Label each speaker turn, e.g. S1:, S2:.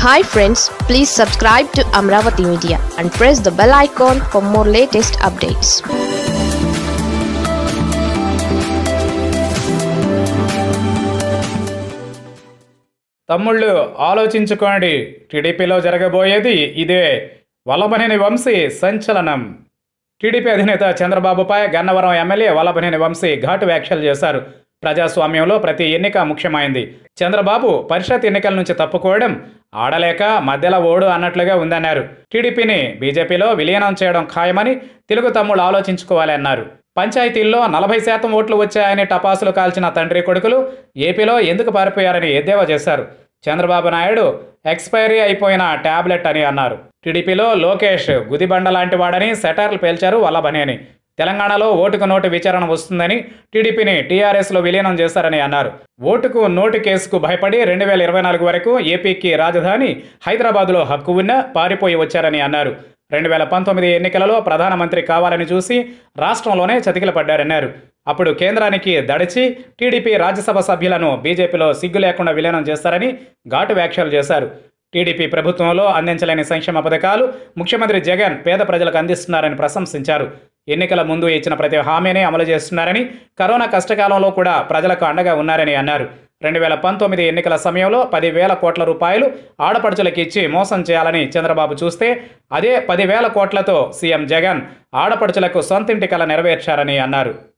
S1: hi friends please subscribe to Amaravati media and press the bell icon for more latest updates
S2: తమ్ముళ్ళు ఆలోచించుకోండి టీడీపీలో జరగబోయేది ఇదే వల్లభనేని వంశీ సంచలనం టీడీపీ అధినేత చంద్రబాబుపై గన్నవరం ఎమ్మెల్యే వల్లభనేని వంశీ ఘాటు వ్యాఖ్యలు చేశారు ప్రజాస్వామ్యంలో ప్రతి ఎన్నిక ముఖ్యమైంది చంద్రబాబు పరిషత్ ఎన్నికల నుంచి తప్పుకోవడం ఆడలేక మధ్యలో ఓడు అన్నట్లుగా ఉందన్నారు టీడీపీని బీజేపీలో విలీనం చేయడం ఖాయమని తెలుగు తమ్ముళ్ళు ఆలోచించుకోవాలి అన్నారు పంచాయతీల్లో నలభై శాతం ఓట్లు వచ్చాయని టపాసులు కాల్చిన తండ్రి కొడుకులు ఏపీలో ఎందుకు పారిపోయారని ఎద్దేవా చేశారు చంద్రబాబు నాయుడు ఎక్స్పైరీ అయిపోయిన ట్యాబ్లెట్ అని అన్నారు టీడీపీలో లోకేష్ గుదిబండ లాంటి వాడని సెటార్లు పేల్చారు వల్లభనేని తెలంగాణలో ఓటుకు నోటు విచారణ వస్తుందని టీడీపీని టీఆర్ఎస్లో విలీనం చేశారని అన్నారు ఓటుకు నోటు కేసుకు భయపడి రెండు వేల ఇరవై నాలుగు వరకు ఏపీకి రాజధాని హైదరాబాద్లో హక్కు ఉన్న పారిపోయి వచ్చారని అన్నారు రెండు వేల పంతొమ్మిది ఎన్నికలలో ప్రధానమంత్రి కావాలని చూసి రాష్ట్రంలోనే చతికిలపడ్డారన్నారు అప్పుడు కేంద్రానికి దడిచి టీడీపీ రాజ్యసభ సభ్యులను బీజేపీలో సిగ్గు లేకుండా విలీనం చేస్తారని ఘాటు వ్యాఖ్యలు చేశారు టీడీపీ ప్రభుత్వంలో అందించలేని సంక్షేమ పథకాలు ముఖ్యమంత్రి జగన్ పేద ప్రజలకు అందిస్తున్నారని ప్రశంసించారు ఎన్నికల ముందు ఇచ్చిన ప్రతి హామీని అమలు చేస్తున్నారని కరోనా కష్టకాలంలో కూడా ప్రజలకు అండగా ఉన్నారని అన్నారు రెండు వేల పంతొమ్మిది ఎన్నికల సమయంలో పదివేల కోట్ల రూపాయలు ఆడపడుచులకు ఇచ్చి మోసం చేయాలని చంద్రబాబు చూస్తే అదే పదివేల కోట్లతో సీఎం జగన్ ఆడపడుచులకు సొంతింటి కల నెరవేర్చారని అన్నారు